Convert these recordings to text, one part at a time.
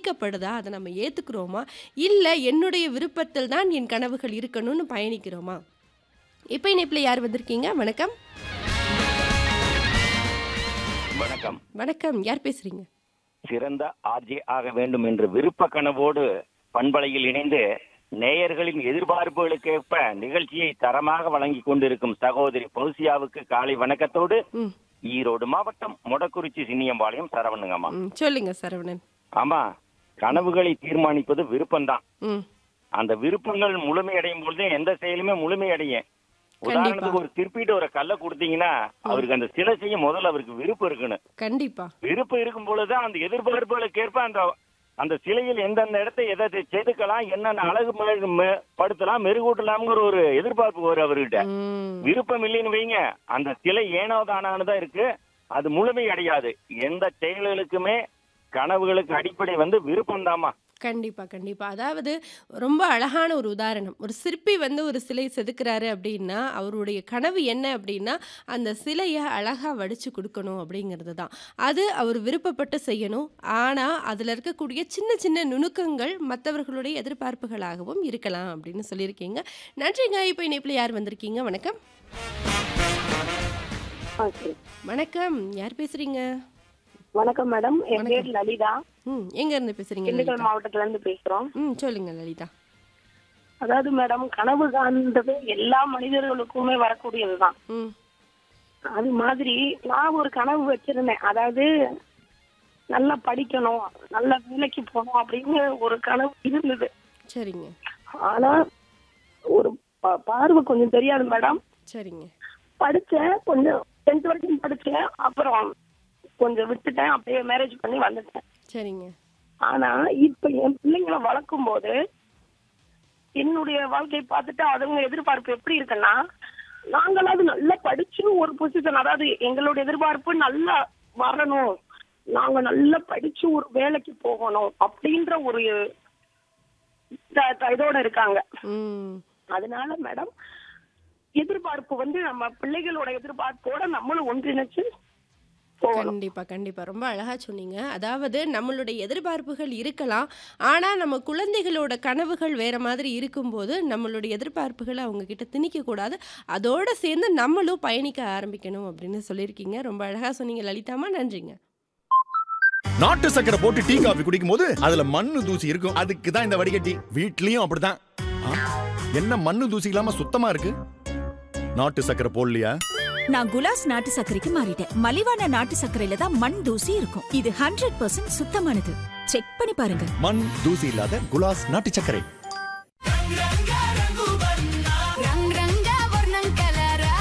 திணிக்கப்படுதா அதை நம்ம ஏற்றுக்கிறோமா இல்லை என்னுடைய விருப்பத்தில் தான் என் கனவுகள் இருக்கணும்னு பயணிக்கிறோமா இப்போ இணைப்பில் யார் வந்திருக்கீங்க வணக்கம் வணக்கம் வணக்கம் யார் பேசுறீங்க சிறந்த ஆர்ஜே ஆக வேண்டும் என்ற விருப்ப கனவோடு பண்பலையில் இணைந்து நேயர்களின் எதிர்பார்ப்புகளுக்கேற்ப நிகழ்ச்சியை தரமாக வழங்கி கொண்டிருக்கும் சகோதரி பௌசியாவுக்கு காலை வணக்கத்தோடு ம் ஈரோடு மாவட்டம் மொடக்குறிச்சி சின்னியம்பாளையம் சரவணுங்கம்மா ம் சொல்லுங்க சரவணன் ஆமா கனவுகளை தீர்மானிப்பது விருப்பம்தான் ம் அந்த விருப்பங்கள் முழுமையடையும் பொழுது எந்த செயலுமே முழுமையடையும் உதாரணத்துக்கு ஒரு திருப்பிட்டு ஒரு கல்லை கொடுத்தீங்கன்னா அவருக்கு அந்த சிலை செய்ய முதல்ல அவருக்கு விருப்பம் இருக்கணும் கண்டிப்பா விருப்பம் இருக்கும் பொழுதுதான் அந்த எதிர்பார்ப்புகளுக்கு ஏற்ப அந்த அந்த சிலையில் எந்தெந்த இடத்தை எதை எதை செதுக்கலாம் என்னென்ன அழகு மெ- மெ- படுத்தலாம் மெருகூட்டலாம்ங்கிற ஒரு எதிர்பார்ப்பு வரும் அவர்கிட்ட ம் விருப்பம் இல்லைன்னு வைங்க அந்த சிலை ஏனோ தானானதான் இருக்கு அது முழுமை அடையாது எந்த செயல்களுக்குமே கனவுகளுக்கு அடிப்படை வந்து விருப்பம் தாமா கண்டிப்பா கண்டிப்பா அதாவது ரொம்ப அழகான ஒரு உதாரணம் ஒரு சிற்பி வந்து ஒரு சிலை செதுக்குறாரு அப்படின்னா அவருடைய கனவு என்ன அப்படின்னா அந்த சிலையை அழகா வடிச்சு கொடுக்கணும் அப்படிங்கிறது தான் அது அவர் விருப்பப்பட்டு செய்யணும் ஆனா அதுல இருக்கக்கூடிய சின்ன சின்ன நுணுக்கங்கள் மற்றவர்களுடைய எதிர்பார்ப்புகளாகவும் இருக்கலாம் அப்படின்னு சொல்லியிருக்கீங்க நன்றிங்க இப்போ இணைப்பில் யார் வந்திருக்கீங்க வணக்கம் ஆ, சரி. வணக்கம் யார் பேசுறீங்க வணக்கம் மேடம் என் பேர் லலிதா ம் எங்க இருந்து பேசுறீங்க திண்டுக்கல் லலிதா? மாவட்டத்துல இருந்து பேசுறோம் ம் சொல்லுங்க லலிதா அதாவது மேடம் கனவு காண்றது எல்லா மனிதர்களுக்குமே வரக்கூடியதுதான் ம் அது மாதிரி நான் ஒரு கனவு வச்சிருந்தேன் அதாவது நல்லா படிக்கணும் நல்ல வேலைக்கு போகணும் அப்படின்னு ஒரு கனவு இருந்தது சரிங்க ஆனா ஒரு பா- பார்வை கொஞ்சம் தெரியாது மேடம் சரிங்க படிச்சேன் கொஞ்சம் டென்த் வரைக்கும் படிச்சேன் அப்புறம் கொஞ்சம் விட்டுட்டேன் அப்படியே மேரேஜ் பண்ணி வந்துட்டேன் சரிங்க ஆனா இப்ப என் பிள்ளைங்களை வளர்க்கும் போது என்னுடைய வாழ்க்கையை பார்த்துட்டு அதுங்க எதிர்பார்ப்பு எப்படி இருக்குன்னா நாங்களாவது நல்லா படிச்சு ஒரு பொசிஷன் அதாவது எங்களுடைய எதிர்பார்ப்பு நல்லா வரணும் நாங்க நல்லா படிச்சு ஒரு வேலைக்கு போகணும் அப்படின்ற ஒரு த- த- இதோட இருக்காங்க ம் அதனால மேடம் எதிர்பார்ப்பு வந்து நம்ம பிள்ளைகளோட எதிர்பார்ப்போட நம்மளும் ஒன்றிணைச்சு போகணும் கண்டிப்பா கண்டிப்பா ரொம்ப அழகா சொன்னீங்க அதாவது நம்மளுடைய எதிர்பார்ப்புகள் இருக்கலாம் ஆனா நம்ம குழந்தைகளோட கனவுகள் வேற மாதிரி இருக்கும்போது நம்மளுடைய எதிர்பார்ப்புகளை அவங்க கிட்ட திணிக்க கூடாது அதோட சேர்ந்து நம்மளும் பயணிக்க ஆரம்பிக்கணும் அப்படின்னு சொல்லியிருக்கீங்க ரொம்ப அழகா சொன்னீங்க லலிதாமா நன்றிங்க நாட்டு சக்கரை போட்டு டீ காபி குடிக்கும் போது அதுல மண்ணு தூசி இருக்கும் அதுக்கு தான் இந்த வடிகட்டி வீட்லயும் அப்படிதான் ஆ, என்ன மண்ணு தூசி இல்லாம சுத்தமா இருக்கு நாட்டு சக்கரை போடலையா நான் குலாஸ் நாட்டு சர்க்கரைக்கு மாறிட்டேன் மலிவான நாட்டு சர்க்கரையில தான் மண் தூசி இருக்கும் இது ஹண்ட்ரட் பர்சன்ட் சுத்தமானது செக் பண்ணி பாருங்க மண் தூசி இல்லாத குலாஸ் நாட்டு சர்க்கரை రంగ్ రంగ వర్ణం కలరా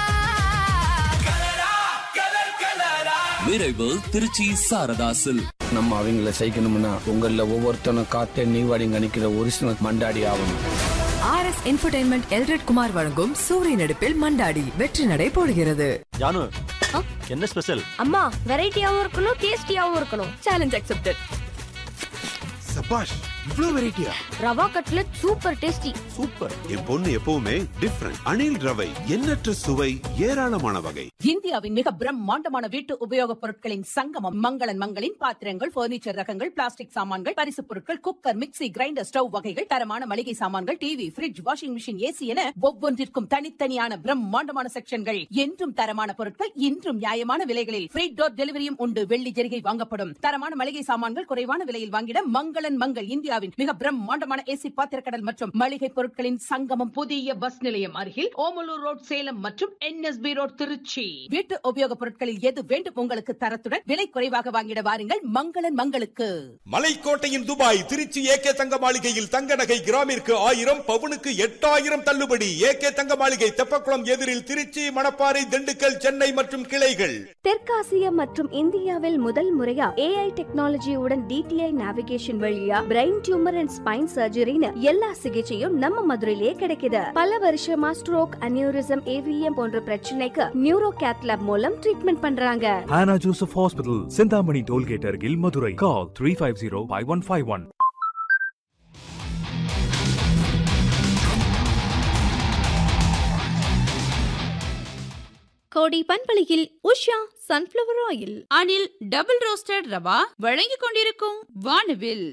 விரைவு திருச்சி சாரதாசில் நம்ம அவங்கள செய்யணும்னா உங்கள ஒவ்வொருத்தனும் காத்த நீவாடிங்க நிக்கிற ஒரிஜினல் மண்டாடி ஆகணும் R S entertainment Elred Kumar வழங்கும் சூரிய நடிப்பில் மண்டாடி வெற்றி நடை போடுகிறது ஜானு என்ன ஸ்பெஷல் அம்மா வெரைட்டியாவும் இருக்கணும் டேஸ்டியாவும் இருக்கணும் சேலஞ்ச் அக்செப்டட் சபாஷ் இவ்ளோ வெரைட்டியா rava cutlet super tasty super என் பொண்ணு எப்பவுமே டிஃப்ரெண்ட் அணில் ரவை எண்ணற்ற சுவை ஏராளமான வகை இந்தியாவின் மிக பிரம்மாண்டமான வீட்டு உபயோகப் பொருட்களின் சங்கமம் மங்களன் மங்களின் பாத்திரங்கள் பர்னிச்சர் ரகங்கள் பிளாஸ்டிக் சாமான்கள் பரிசுப் பொருட்கள் குக்கர் மிக்ஸி கிரைண்டர் ஸ்டவ் வகைகள் தரமான மளிகை சாமான்கள் TV fridge washing machine AC என ஒவ்வொன்றிற்கும் தனித்தனியான பிரம்மாண்டமான செக்ஷன்கள் என்றும் தரமான பொருட்கள் இன்றும் நியாயமான விலைகளில் ஃப்ரீ டோர் டெலிவரியும் உண்டு வெள்ளி ஜெரிகை வாங்கப்படும் தரமான மளிகை சாமான்கள் குறைவான விலையில் வாங்கிட மங்களன் மங்கள் இந்தியாவின் மிக பிரம்மாண்டமான ஏசி பாத்திரக்கடல் மற்றும் மளிகை பொருட்களின் சங்கமம் புதிய பஸ் நிலையம் அருகில் ஓமலூர் ரோட் சேலம் மற்றும் என்எஸ்பி ரோட் திருச்சி வீட்டு உபயோகப் பொருட்களில் எது வேண்டும் உங்களுக்கு தரத்துடன் விலை குறைவாக வாங்கிட வாருங்கள் மங்களன் மங்களுக்கு மலைக்கோட்டையின் துபாய் திருச்சி ஏகே தங்க மாளிகையில் தங்க நகை கிராமிற்கு ஆயிரம் பவுனுக்கு எட்டாயிரம் தள்ளுபடி ஏகே தங்க மாளிகை தெப்பக்குளம் எதிரில் திருச்சி மணப்பாறை திண்டுக்கல் சென்னை மற்றும் கிளைகள் தெற்காசியா மற்றும் இந்தியாவில் முதல் முறையா ஏஐ டெக்னாலஜியுடன் டிடிஐ நேவிகேஷன் வழியா பிரெயின் டியூமர் அண்ட் ஸ்பைன் சர்ஜரின்னு எல்லா சிகிச்சையும் நம்ம மதுரையிலே கிடைக்குது பல வருஷமா ஸ்ட்ரோக் அனியூரிசம் ஏவிஎம் போன்ற பிரச்சனைக்கு நியூரோ கேத்லாப் மூலம் ட்ரீட்மெண்ட் பண்றாங்க Hannah Joseph Hospital, Sindhamani Tollgate Argil, Madurai. Call 350 5151. கோடி பண்பலையில் Usha sunflower oil Anil double roasted rava வழங்கிக் கொண்டிருக்கும் வானவில்